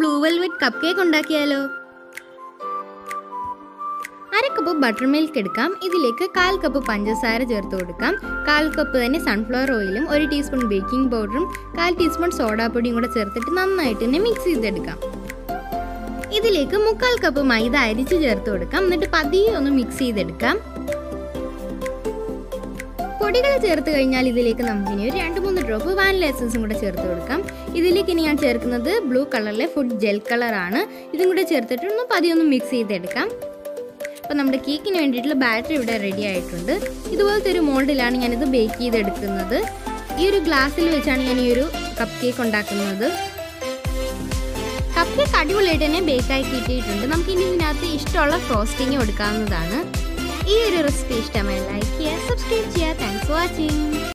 blue velvet cup cake ഉണ്ടാക്കിയാലോ അര cup butter milk എടുക്കാം ഇതിലേക്ക് കാൽ കപ്പ് പഞ്ചസാര ചേർത്ത് കൊടുക്കാം കാൽ കപ്പ് തന്നെ സൺഫ്ലവർ ഓയിലും ഒരു ടീസ്പൂൺ ബേക്കിംഗ് പൗഡറും കാൽ ടീസ്പൂൺ സോഡാപ്പൊടിയും കൂടെ ചേർത്തിട്ട് നന്നായിട്ട് തന്നെ മിക്സ് ചെയ്തെടുക്കാം ഇതിലേക്ക് മുക്കാൽ കപ്പ് മൈദ അരിച്ച് ചേർത്ത് കൊടുക്കാം എന്നിട്ട് പതിയെ ഒന്ന് മിക്സ് ചെയ്തെടുക്കാം പൊടികൾ ചേർത്ത് കഴിഞ്ഞാൽ ഇതിലേക്ക് നമുക്കിനി ഒരു രണ്ട് മൂന്ന് ഡ്രോപ്പ് വാനില എസൻസും കൂടെ ചേർത്ത് കൊടുക്കാം ഇതിലേക്ക് ഇനി ഞാൻ ചേർക്കുന്നത് ബ്ലൂ കളറിലെ ഫുഡ് ജെൽ കളറാണ് ഇതും കൂടെ ചേർത്തിട്ട് ഒന്ന് പതിയെ ഒന്ന് മിക്സ് ചെയ്തെടുക്കാം അപ്പോൾ നമ്മുടെ കേക്കിന് വേണ്ടിയിട്ടുള്ള ബാറ്ററി ഇവിടെ റെഡി ആയിട്ടുണ്ട് ഇതുപോലത്തെ ഒരു മോൾഡിലാണ് ഞാനിത് ബേക്ക് ചെയ്തെടുക്കുന്നത് ഈ ഒരു ഗ്ലാസ്സിൽ വെച്ചാണ് ഞാൻ ഈ ഒരു കപ്പ് കേക്ക് ഉണ്ടാക്കുന്നത് കപ്പ് കേക്ക് അടിപൊളിയായിട്ട് തന്നെ ബേക്കായി കിട്ടിയിട്ടുണ്ട് നമുക്ക് ഇനി ഇതിനകത്ത് ഇഷ്ടമുള്ള ഫ്രോസ്റ്റിംഗ് കൊടുക്കാവുന്നതാണ് ഈ ഒരു റെസിപ്പി ഇഷ്ടമായി ലൈക്ക് ചെയ്യുക സബ്സ്ക്രൈബ് ചെയ്യുക താങ്ക്സ് ഫോർ വാച്ചിങ്